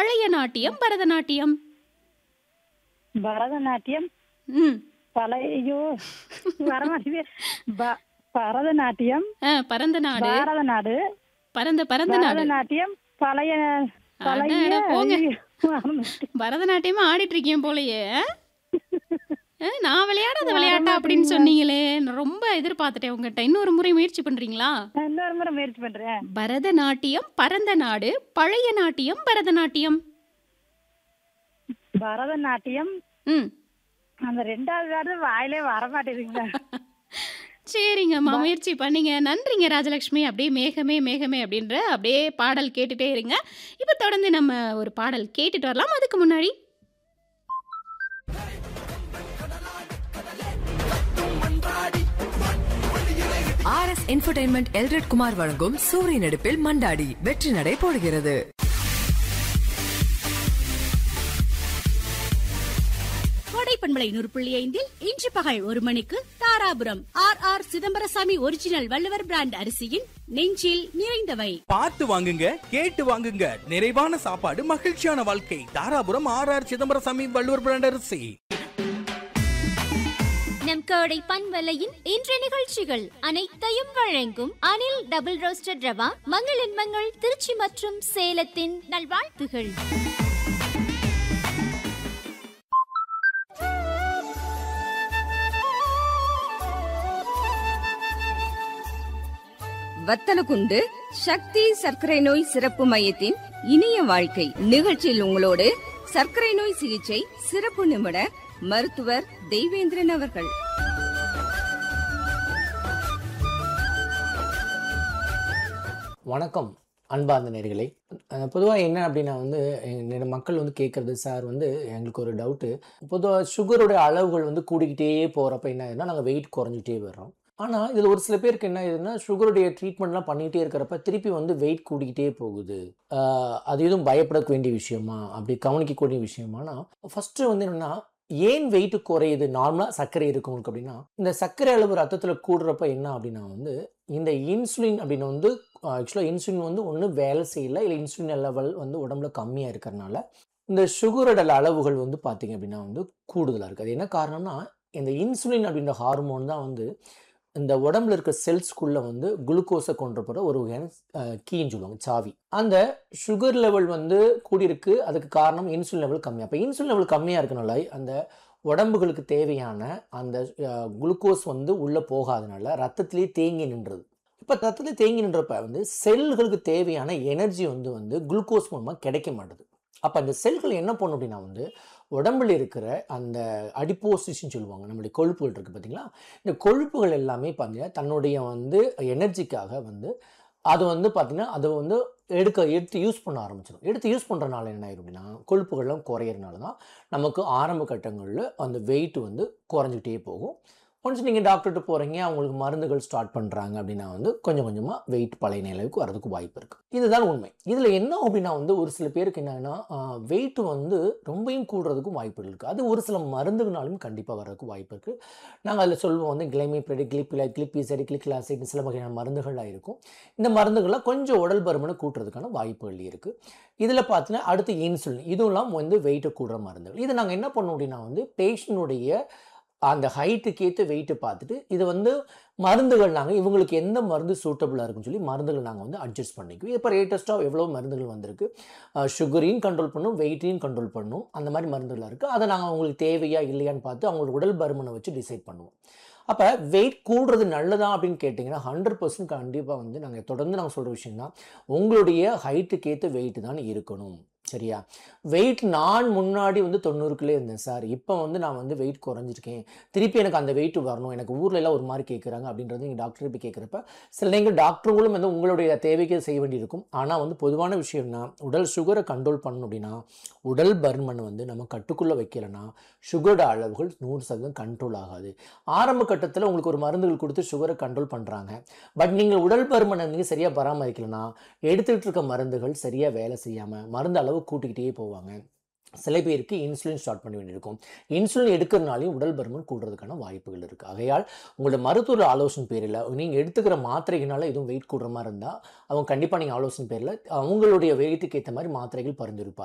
பழைய நாட்டியம் பரதநாட்டியம் பரதநாட்டியம் ம் பழைய ஐயோ வரமாட்டேங்குது ப- பரதநாட்டியம் ஆ, பரந்த நாடு பாரத நாடு பரந்த பரந்த நாடு பரதநாட்டியம் பழைய பழைய அட, அட, போங்க. ஐயோ, மறந்துட்டேன். பரதநாட்டியமா ஆடிட்டு இருக்கீங்க போலயே ஆ, நான் விளையாடாத விளையாட்டா அப்படின்னு சொன்னீங்களே நான் ரொம்ப எதிர்பார்த்துட்டேன் உங்ககிட்ட இன்னொரு முறை முயற்சி பண்றீங்களா நான் இன்னொரு முறை முயற்சி பண்றேன் பரதநாட்டியம் பரந்த நாடு பழைய நாட்டியம் பரதநாட்டியம் பரதநாட்டியம் ம் அந்த ரெண்டாவது வேர்டு வாயிலே வரமாட்டேங்குதுங்க சரிங்கம்மா முயற்சி பண்ணீங்க நன்றிங்க ராஜலக்ஷ்மி அப்படியே மேகமே மேகமே அப்படின்ற அப்படியே பாடல் கேட்டுட்டே இருங்க இப்போ தொடர்ந்து நம்ம ஒரு பாடல் கேட்டுட்டு வரலாம் அதுக்கு முன்னாடி R S entertainment Elred Kumar வழங்கும் சூரிய நடிப்பில் மண்டாடி வெற்றி நடை போடுகிறது கோடைப்பண்பலை நூறு புள்ளி ஐந்தில் இன்று பகல் ஒரு மணிக்கு Dharapuram R R Chidambarasamy original Valluvar brand அரிசியின் நெஞ்சில் நிறைந்தவை பார்த்து வாங்குங்க கேட்டு வாங்குங்க நிறைவான சாப்பாடு மகிழ்ச்சியான வாழ்க்கை Dharapuram R R Chidambarasamy Valluvar brand அரிசி நம் கோடை பண்பலையின் இன்றைய நிகழ்ச்சிகள் அனைத்தையும் வழங்கும் அனில் டபுள் ரோஸ்டட் ரவா மங்களின் மங்கள் திருச்சி மற்றும் சேலத்தின் நல்வாழ்த்துகள் வத்தலகுண்டு சக்தி சர்க்கரை நோய் சிறப்பு மையத்தின் இனிய வாழ்க்கை நிகழ்ச்சியில் உங்களோடு சர்க்கரை நோய் சிகிச்சை சிறப்பு நிபுணர் மருத்துவர் தெய்வேந்திரன் அவர்கள் வணக்கம் அன்பார்ந்த நேர்களே பொதுவாக என்ன அப்படின்னா வந்து நிறைய மக்கள் வந்து கேட்குறது சார் வந்து எங்களுக்கு ஒரு டவுட்டு பொதுவாக சுகருடைய அளவுகள் வந்து கூடிக்கிட்டே போகிறப்ப என்ன ஆகுதுன்னா நாங்கள் வெயிட் குறைஞ்சிட்டே வர்றோம் ஆனால் இதில் ஒரு சில பேருக்கு என்ன ஆகுதுன்னா சுகருடைய ட்ரீட்மெண்ட்லாம் பண்ணிகிட்டே இருக்கிறப்ப திருப்பி வந்து வெயிட் கூடிக்கிட்டே போகுது ஆஹ் அது எதுவும் பயப்பட வேண்டிய விஷயமா அப்படி கவனிக்கக்கூடிய விஷயமானா ஃபஸ்ட்டு வந்து என்னென்னா ஏன் வெயிட் குறையுது நார்மலாக சர்க்கரை இருக்கவங்களுக்கு அப்படின்னா இந்த சர்க்கரை அளவு ரத்தத்தில் கூடுறப்ப என்ன அப்படின்னா வந்து இந்த இன்சுலின் அப்படின்னு வந்து ஆக்சுவலாக இன்சுலின் வந்து ஒன்று வேலை செய்யல இல்லை இன்சுலின் லெவல் வந்து உடம்புல கம்மியாக இருக்கிறனால இந்த சுகரோட அளவுகள் வந்து பார்த்தீங்க அப்படின்னா வந்து கூடுதலாக இருக்குது அது என்ன காரணம்னா இந்த இன்சுலின் அப்படின்ற ஹார்மோன் தான் வந்து இந்த உடம்புல இருக்க செல்ஸ்குள்ளே வந்து குளுக்கோஸை கொண்டு போகிற ஒரு வகையான கீன்னு சொல்லுவாங்க சாவி அந்த சுகர் லெவல் வந்து கூடியிருக்கு அதுக்கு காரணம் இன்சுலின் லெவல் கம்மியாக அப்போ இன்சுலின் லெவல் கம்மியாக இருக்கனால அந்த உடம்புகளுக்கு தேவையான அந்த குளுக்கோஸ் வந்து உள்ளே போகாதனால ரத்தத்திலேயே தேங்கி நின்றது இப்போ ரத்தத்தில் தேங்கி நின்றப்ப வந்து செல்களுக்கு தேவையான எனர்ஜி வந்து வந்து குளுக்கோஸ் மூலமாக கிடைக்க மாட்டுது அப்போ அந்த செல்கள் என்ன பண்ணும் அப்படின்னா வந்து உடம்புல இருக்கிற அந்த அடிப்போசிஷன் சொல்லுவாங்க நம்மளுடைய கொழுப்புகள் இருக்குது பார்த்தீங்களா இந்த கொழுப்புகள் எல்லாமே பார்த்தீங்கன்னா தன்னுடைய வந்து எனர்ஜிக்காக வந்து அது வந்து பார்த்திங்கன்னா அதை வந்து எடுக்க எடுத்து யூஸ் பண்ண ஆரம்பிச்சிடும் எடுத்து யூஸ் பண்ணுறனால என்ன ஆயிரும் அப்படின்னா கொழுப்புகள்லாம் குறையிறனால தான் நமக்கு ஆரம்ப கட்டங்களில் அந்த வெயிட் வந்து குறைஞ்சிக்கிட்டே போகும் ஒன்ஸ் நீங்கள் டாக்டர்கிட்ட போகிறீங்க அவங்களுக்கு மருந்துகள் ஸ்டார்ட் பண்ணுறாங்க அப்படின்னா வந்து கொஞ்சம் கொஞ்சமாக வெயிட் பழைய நிலைக்கு வரதுக்கு வாய்ப்பு இருக்குது இதுதான் உண்மை இதில் என்ன அப்படின்னா வந்து ஒரு சில பேருக்கு என்னன்னா வெயிட் வந்து ரொம்பவும் கூடுறதுக்கும் வாய்ப்புகள் இருக்குது அது ஒரு சில மருந்துகளாலும் கண்டிப்பாக வரதுக்கு வாய்ப்பு இருக்குது நாங்கள் அதில் சொல்லுவோம் வந்து கிளைமி பிரெடி கிளிப்பில கிளிப்பிசைடு கிளிக்லாசைட் சில வகையான மருந்துகள்லாம் இருக்கும் இந்த மருந்துகள்லாம் கொஞ்சம் உடல் பருமனை கூட்டுறதுக்கான வாய்ப்புகள் இருக்குது இதில் பார்த்தீங்கன்னா அடுத்து இன்சுலின் இதுவும் வந்து வெயிட்டை கூடுற மருந்துகள் இதை நாங்கள் என்ன பண்ணோம் அப்படின்னா வந்து பேஷண்ட்டுடைய அந்த ஹைட்டுக்கு ஏற்ற வெயிட்டை பார்த்துட்டு இது வந்து மருந்துகள் நாங்கள் இவங்களுக்கு எந்த மருந்து சூட்டபுளாக இருக்குன்னு சொல்லி மருந்துகள் நாங்கள் வந்து அட்ஜஸ்ட் பண்ணிக்குவோம் இப்போ லேட்டஸ்ட்டாக எவ்வளோ மருந்துகள் வந்திருக்கு சுகரையும் கண்ட்ரோல் பண்ணும் வெயிட்டையும் கண்ட்ரோல் பண்ணும் அந்த மாதிரி மருந்துகளாக இருக்குது அதை நாங்கள் அவங்களுக்கு தேவையா இல்லையான்னு பார்த்து அவங்களோட உடல் பருமனை வச்சு டிசைட் பண்ணுவோம் அப்போ வெயிட் கூடுறது நல்லதா அப்படின்னு கேட்டிங்கன்னா ஹண்ட்ரட் பர்சன்ட் கண்டிப்பாக வந்து நாங்கள் தொடர்ந்து நாங்கள் சொல்கிற விஷயம் தான் உங்களுடைய ஹைட்டுக்கு ஏற்ற வெயிட் தான் இருக்கணும் சரியா வெயிட் நான் முன்னாடி வந்து தொண்ணூறுக்குள்ளே இருந்தேன் சார் இப்போ வந்து நான் வந்து வெயிட் குறைஞ்சிருக்கேன் திருப்பி எனக்கு அந்த வெயிட் வரணும் எனக்கு ஊர்ல எல்லாம் ஒரு மாதிரி கேட்குறாங்க அப்படின்றது நீங்கள் டாக்டர் போய் கேட்குறப்ப சில நேரங்கள் டாக்டருங்களும் வந்து உங்களுடைய தேவைக்கு செய்ய வேண்டியிருக்கும் ஆனால் வந்து பொதுவான விஷயம்னா உடல் சுகரை கண்ட்ரோல் பண்ணணும் அப்படின்னா உடல் பர்மன் வந்து நம்ம கட்டுக்குள்ளே வைக்கலைன்னா சுகரோட அளவுகள் நூறு சதவீதம் கண்ட்ரோல் ஆகாது ஆரம்ப கட்டத்தில் உங்களுக்கு ஒரு மருந்துகள் கொடுத்து சுகரை கண்ட்ரோல் பண்ணுறாங்க பட் நீங்கள் உடல் பருமனை நீங்கள் சரியாக பராமரிக்கலைன்னா எடுத்துக்கிட்டு இருக்க மருந்துகள் சரியாக வேலை செய்யாமல் மருந்து அளவு கூட்டிக்கிட்டே போவாங்க சில பேருக்கு இன்சுலின் ஸ்டார்ட் பண்ண வேண்டியிருக்கும் இன்சுலின் எடுக்கிறனாலையும் உடல் பருமன் கூடுறதுக்கான வாய்ப்புகள் இருக்குது ஆகையால் உங்களோட மருத்துவ ஆலோசனை பேரில் நீங்கள் எடுத்துக்கிற மாத்திரைகளால் எதுவும் வெயிட் கூடுற மாதிரி இருந்தால் அவங்க கண்டிப்பாக நீங்கள் ஆலோசனை பேரில் அவங்களுடைய வெயிட்டுக்கு ஏற்ற மாதிரி மாத்திரைகள் பரிந்துரைப்பாங்க